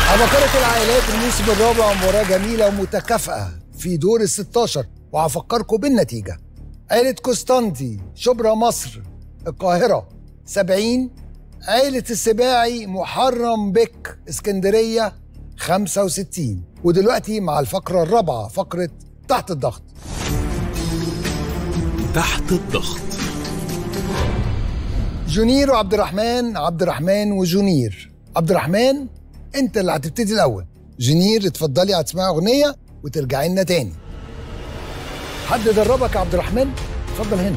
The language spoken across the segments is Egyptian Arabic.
عبقرة العائلات الموسم الرابع مباراة جميلة ومتكافئة في دور ال 16 وهفكركم بالنتيجة عائلة كوستانتي شبرا مصر القاهرة 70 عائلة السباعي محرم بك اسكندرية 65 ودلوقتي مع الفقرة الرابعة فقرة تحت الضغط تحت الضغط جونير وعبد الرحمن عبد الرحمن وجونير عبد الرحمن انت اللي هتبتدي الاول جونير اتفضلي هتسمعي اغنيه وترجعي لنا تاني حد دربك يا عبد الرحمن اتفضل هنا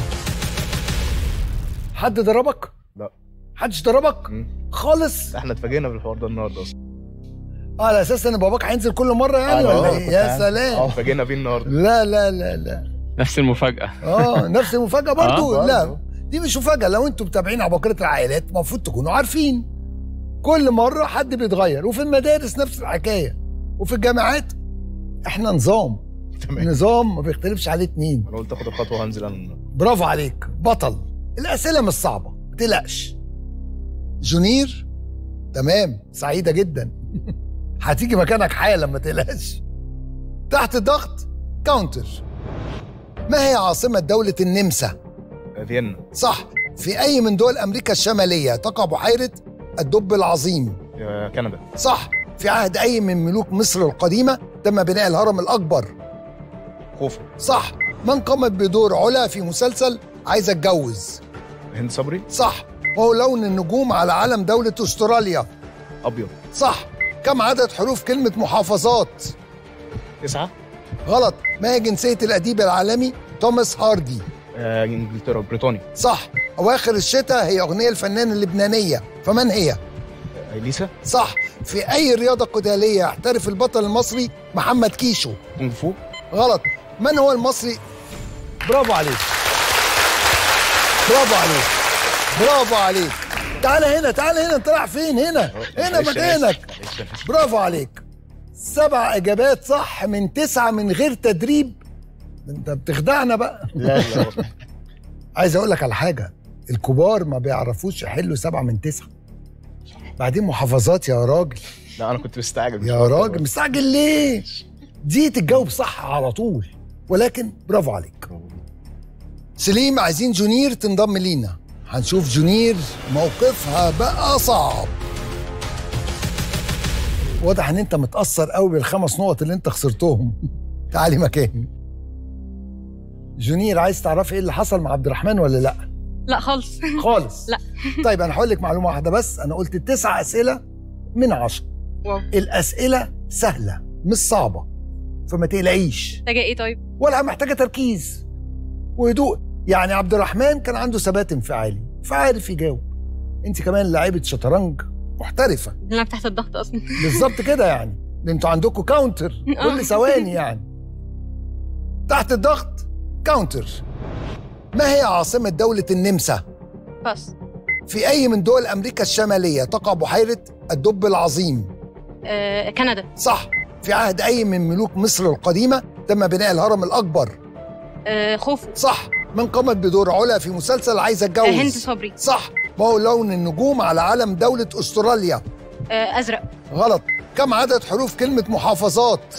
حد دربك لا. حدش دربك مم. خالص احنا اتفاجئنا بالحوار ده النهارده اصلا اه على اساس ان باباك هينزل كل مره يعني آه، ولا آه، ايه كنت يا عارف. اه سلام اتفاجئنا بيه النهارده لا لا لا لا نفس المفاجأة اه نفس المفاجاه برضو آه، لا برضو. دي مش مفاجاه لو انتم متابعين عباقره العائلات المفروض تكونوا عارفين كل مره حد بيتغير وفي المدارس نفس الحكايه وفي الجامعات احنا نظام تمام نظام ما بيختلفش عليه اتنين انا قلت اخد الخطوه وهنزل انا برافو عليك بطل الاسئله مش صعبه ما تقلقش جونير تمام سعيده جدا هتيجي مكانك حالا ما تقلقش تحت ضغط كاونتر ما هي عاصمه دوله النمسا فيينا صح في أي من دول أمريكا الشمالية تقع بحيرة الدب العظيم آه، كندا صح في عهد أي من ملوك مصر القديمة تم بناء الهرم الأكبر خوف صح من قامت بدور علا في مسلسل عايز أتجوز هند صبري صح وهو لون النجوم على علم دولة أستراليا ابيض صح كم عدد حروف كلمة محافظات تسعه غلط ما هي جنسية الأديب العالمي توماس هاردي آه، انجلترا بريطاني صح أواخر الشتاء هي أغنية الفنانة اللبنانية فمن هي؟ آه، اليسا صح في أي رياضة قتالية يحترف البطل المصري محمد كيشو كونغ فو غلط من هو المصري برافو عليك برافو عليك برافو عليك تعال هنا تعال هنا انت رايح فين هنا هنا معلش أنا آسف. مكانك معلش أنا آسف. برافو عليك سبع اجابات صح من تسعه من غير تدريب انت بتخدعنا بقى لا لا عايز اقول لك على حاجه الكبار ما بيعرفوش يحلوا سبعه من تسعه بعدين محافظات يا راجل لا انا كنت مستعجل مش يا عارف. راجل مستعجل ليه دي تتجاوب صح على طول ولكن برافو عليك سليم عايزين جونير تنضم لينا هنشوف جونير موقفها بقى صعب واضح ان انت متأثر قوي بالخمس نقط اللي انت خسرتهم تعالي مكاني جونير عايز تعرفي ايه اللي حصل مع عبد الرحمن ولا لا لا خالص خالص لا. طيب انا هقول لك معلومه واحده بس انا قلت تسع اسئله من عشرة واو الاسئله سهله مش صعبه فما تقلقيش محتاجه ايه طيب ولا محتاجه تركيز وهدوء يعني عبد الرحمن كان عنده ثبات انفعالي فعارف يجاوب انت كمان لاعيبه شطرنج محترفه انا تحت الضغط اصلا بالظبط كده يعني ده انتوا عندكم كاونتر كل ثواني يعني تحت الضغط كاونتر ما هي عاصمه دوله النمسا باس في أي من دول أمريكا الشمالية تقع بحيرة الدب العظيم؟ آه، كندا صح في عهد أي من ملوك مصر القديمة تم بناء الهرم الأكبر آه، خوف صح من قامت بدور علا في مسلسل عايز آه، أتجوز هند صبري صح ما هو لون النجوم على علم دولة أستراليا آه، ازرق غلط كم عدد حروف كلمة محافظات؟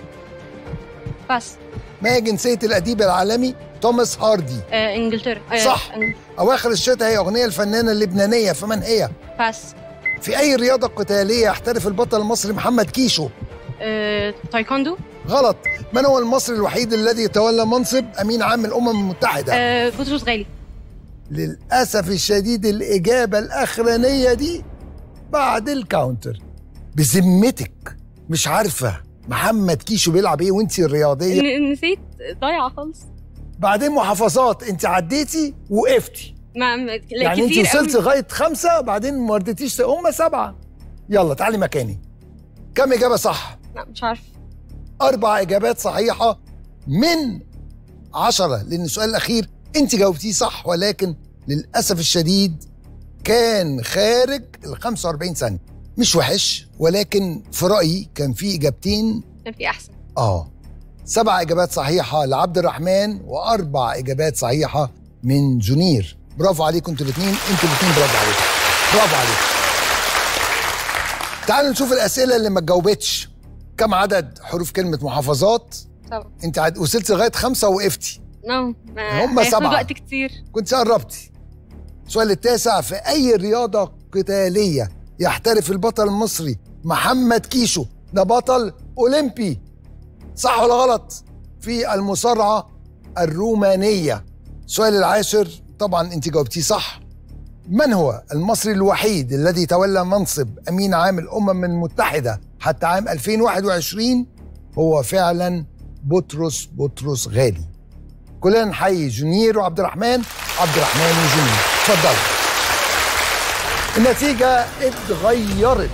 باس ما هي جنسية الأديب العالمي توماس هاردي آه، انجلترا آه، صح. إنج- أواخر الشتاء هي أغنية الفنانة اللبنانية فمن هي؟ باس في أي رياضة قتالية يحترف البطل المصري محمد كيشو؟ آه، تايكوندو غلط من هو المصري الوحيد الذي تولى منصب امين عام الامم المتحده آه، بطرس غالي للاسف الشديد الاجابه الاخرانيه دي بعد الكاونتر بذمتك مش عارفه محمد كيشو بيلعب ايه وانت الرياضيه ن- نسيت ضايعه خالص بعدين محافظات انت عديتي وقفتي ما ما- لا، يعني انت كتير وصلتي قوي. لغايه خمسه بعدين ما رضيتيش هم سبعه يلا تعالي مكاني كم اجابه صح لا مش عارف أربع إجابات صحيحة من عشرة لأن السؤال الأخير أنت جاوبتيه صح ولكن للأسف الشديد كان خارج ال 45 ثانية مش وحش ولكن في رأيي كان في إجابتين كان في احسن آه سبع إجابات صحيحة لعبد الرحمن وأربع إجابات صحيحة من جونير برافو عليكم انتوا الاثنين انتوا الاثنين برافو عليكم برافو عليكم تعالوا نشوف الاسئله اللي ما اتجاوبتش كم عدد حروف كلمه محافظات سبعة انت عد... وصلت لغايه خمسه وقفتي نو هم سبعة. وقت كتير كنت قربتي السؤال التاسع في اي رياضه قتاليه يحترف البطل المصري محمد كيشو ده بطل اولمبي صح ولا غلط في المصارعه الرومانيه السؤال العاشر طبعا انت جاوبتيه صح من هو المصري الوحيد الذي تولى منصب امين عام الامم المتحده حتى عام 2021 هو فعلا بطرس بطرس غالي كلنا نحيي جونير وعبد الرحمن عبد الرحمن وجونير اتفضلوا النتيجة اتغيرت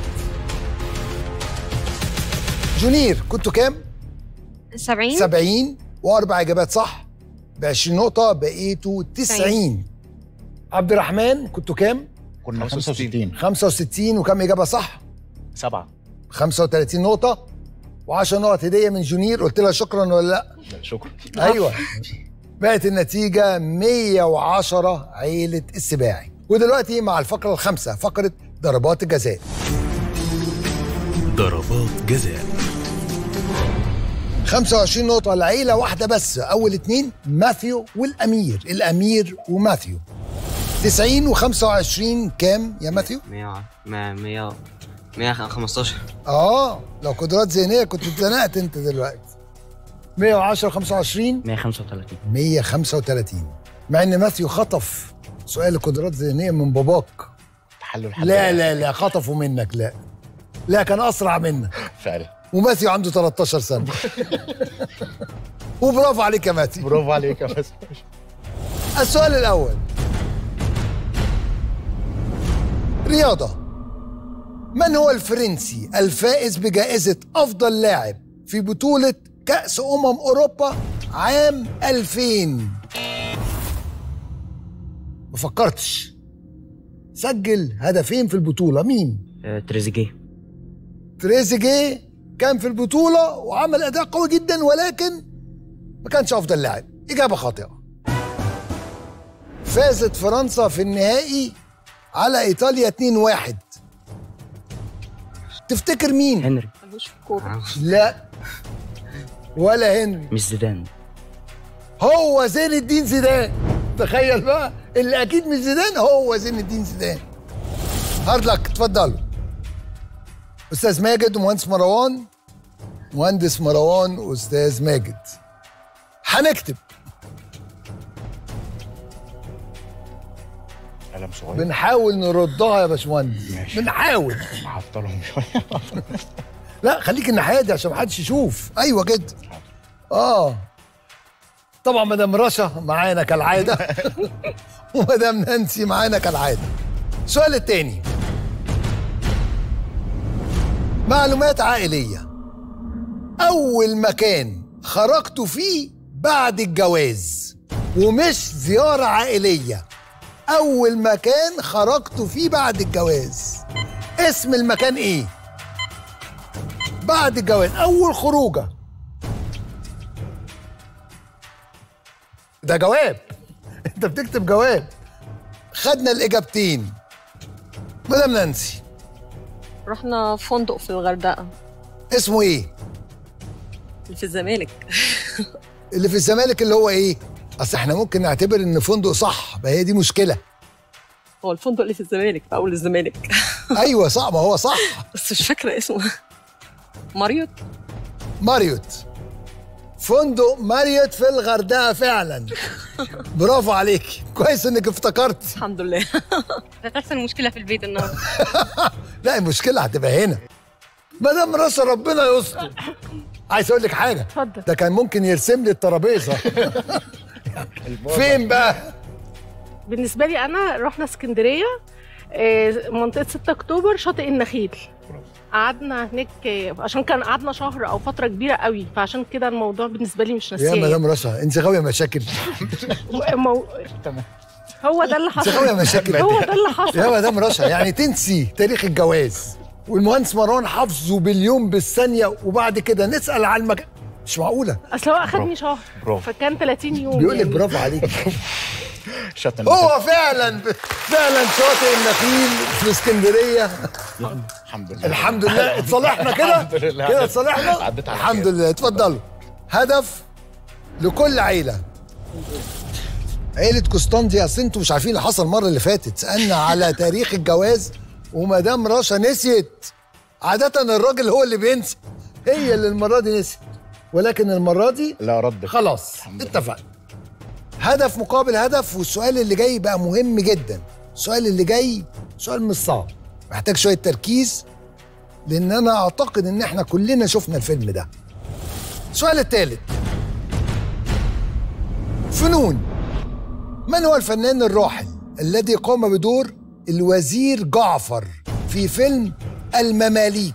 جونير كنتوا كام؟ 70 70 وأربع إجابات صح ب 20 نقطة بقيتوا 90 عبد الرحمن كنتوا كام؟ كنا 65. 65 65 وكم إجابة صح؟ سبعة 35 نقطة و10 نقط هدية من جونير قلت لها شكرا ولا لا؟ لا، شكرا ايوه بقت النتيجة 110 عيلة السباعي ودلوقتي مع الفقرة الخامسة فقرة ضربات الجزاء ضربات جزاء 25 نقطة لعيلة واحدة بس أول اتنين ماثيو والأمير الأمير وماثيو 90 و25 كام يا ماثيو؟ 100 100 100 115 اه لو قدرات ذهنية كنت اتزنقت انت دلوقتي 110 25 135 135 مع ان ماثيو خطف سؤال القدرات الذهنية من باباك تحلل حل لا لا لا خطفوا منك لا لا كان اسرع منك فعلا وماثيو عنده 13 سنه وبرافو عليك يا ماثيو برافو عليك يا بس السؤال الاول رياضه من هو الفرنسي الفائز بجائزه افضل لاعب في بطوله كاس امم اوروبا عام 2000 ما فكرتش سجل هدفين في البطوله مين آه، تريزيجيه تريزيجيه كان في البطولة وعمل أداء قوي جدا ولكن ما كانش أفضل لاعب إجابة خاطئة فازت فرنسا في النهائي على إيطاليا 2-1 تفتكر مين؟ هنري ملوش في الكورة لا ولا هنري مش زيدان هو زين الدين زيدان تخيل بقى اللي أكيد مش زيدان هو زين الدين زيدان هارد لك اتفضلوا أستاذ ماجد ومهندس مروان مهندس مروان وأستاذ ماجد هنكتب قلم صغير بنحاول نردها يا باشمهندس ماشي. بنحاول هفضلهم شوية لا خليك الناحيه دي عشان محدش يشوف ايوه كده اه طبعا مدام رشا معانا كالعاده ومدام نانسي معانا كالعاده السؤال التاني معلومات عائليه اول مكان خرجت فيه بعد الجواز ومش زياره عائليه اول مكان خرجت فيه بعد الجواز اسم المكان ايه بعد الجواز اول خروجه ده جواب انت بتكتب جواب خدنا الاجابتين مدام نانسي رحنا فندق في الغردقه اسمه ايه اللي في الزمالك اللي في الزمالك اللي هو ايه اصل احنا ممكن نعتبر ان فندق صح ما هي دي مشكله هو الفندق اللي في الزمالك في اول الزمالك ايوه صح ما هو صح بس مش فاكره اسمه ماريوت ماريوت فندق ماريوت في الغردقه فعلا برافو عليك كويس انك افتكرت الحمد لله هتحصل مشكلة في البيت النهاردة لا المشكله هتبقى هنا مدام رشا ربنا يستر عايز اقول لك حاجه اتفضل. ده كان ممكن يرسم لي الترابيزه فين بقى بالنسبه لي انا رحنا اسكندريه آه، منطقه 6 اكتوبر شاطئ النخيل قعدنا هناك آه، عشان كان قعدنا شهر او فتره كبيره قوي فعشان كده الموضوع بالنسبه لي مش يا ناسيه مدام رشا انت غاويه مشاكل مو... تمام هو ده اللي انت حصل غاويه مشاكل هو ده اللي حصل يا مدام رشا يعني تنسي تاريخ الجواز والمهندس مروان حافظه باليوم بالثانيه وبعد كده نسال على المكان مش معقوله اصل هو اخدني شهر برافو. فكان 30 يوم بيقول لك يعني. برافو عليك شاطر هو فعلا فعلا شاطئ النخيل في اسكندريه الحمد لله الحمد لله اتصالحنا كده الحمد لله. كده اتصالحنا عديت على الحمد خير. لله اتفضلوا هدف لكل عيله عيلة قسطنطي اصل انتوا مش عارفين اللي حصل المره اللي فاتت سالنا على تاريخ الجواز ومدام رشا نسيت عادة الراجل هو اللي بينسى هي اللي المرة دي نسيت ولكن المرة دي لا رد خلاص الحمد لله. اتفقنا هدف مقابل هدف والسؤال اللي جاي بقى مهم جدا السؤال اللي جاي سؤال مش صعب محتاج شويه تركيز لان انا اعتقد ان احنا كلنا شفنا الفيلم ده السؤال الثالث فنون من هو الفنان الراحل الذي قام بدور الوزير جعفر في فيلم المماليك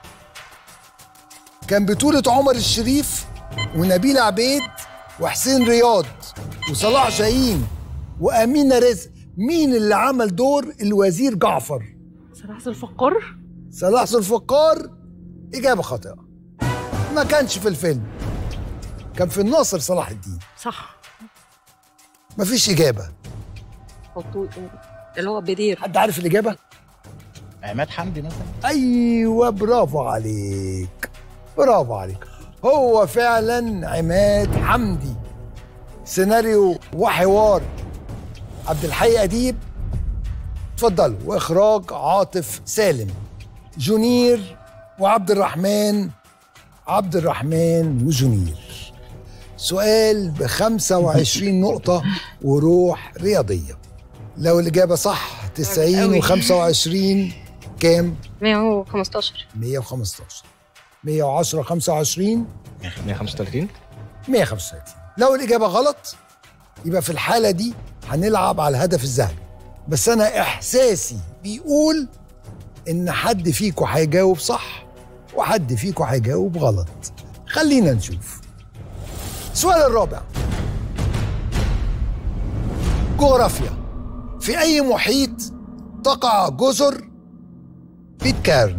كان بطولة عمر الشريف ونبيل عبيد وحسين رياض وصلاح شاهين وأمينة رزق مين اللي عمل دور الوزير جعفر؟ صلاح ذو الفقار صلاح ذو الفقار إجابة خاطئة ما كانش في الفيلم كان في الناصر صلاح الدين صح مفيش إجابة حطوه اللي هو بدير حد عارف الإجابة؟ عماد حمدي مثلا أيوة برافو عليك برافو عليك هو فعلا عماد حمدي سيناريو وحوار عبد الحي أديب اتفضلوا وإخراج عاطف سالم جونير وعبد الرحمن عبد الرحمن وجونير سؤال ب 25 نقطة وروح رياضية لو الإجابة صح 90 أوي. و25 كام؟ 115 115 110 25 135 135 لو الإجابة غلط يبقى في الحالة دي هنلعب على الهدف الذهبي بس أنا إحساسي بيقول إن حد فيكم هيجاوب صح وحد فيكم هيجاوب غلط خلينا نشوف السؤال الرابع جغرافيا في أي محيط تقع جزر بيتكارن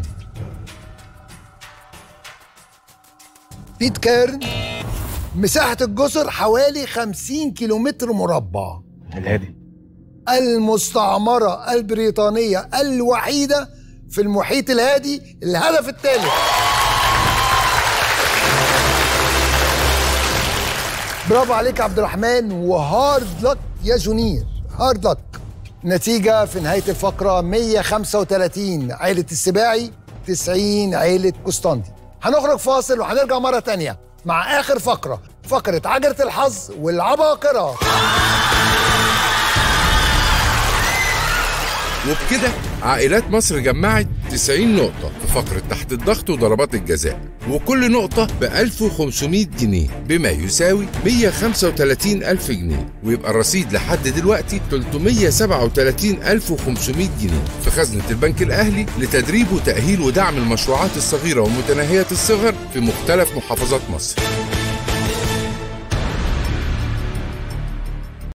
بيتكارن مساحة الجزر حوالي 50 كيلومتر مربع الهادي المستعمرة البريطانية الوحيدة في المحيط الهادي الهدف الثالث برافو عليك يا عبد الرحمن وهارد لك يا جونير هارد لك نتيجة في نهاية الفقرة 135 عيلة السباعي 90 عيلة قسطنطي هنخرج فاصل وهنرجع مرة تانية مع آخر فقرة فقرة عجلة الحظ والعباقرة وبكده عائلات مصر جمعت 90 نقطة في فقرة تحت الضغط وضربات الجزاء وكل نقطة ب 1500 جنيه بما يساوي 135 ألف جنيه ويبقى الرصيد لحد دلوقتي 337 ألف و500 جنيه في خزنة البنك الأهلي لتدريب وتأهيل ودعم المشروعات الصغيرة ومتناهية الصغر في مختلف محافظات مصر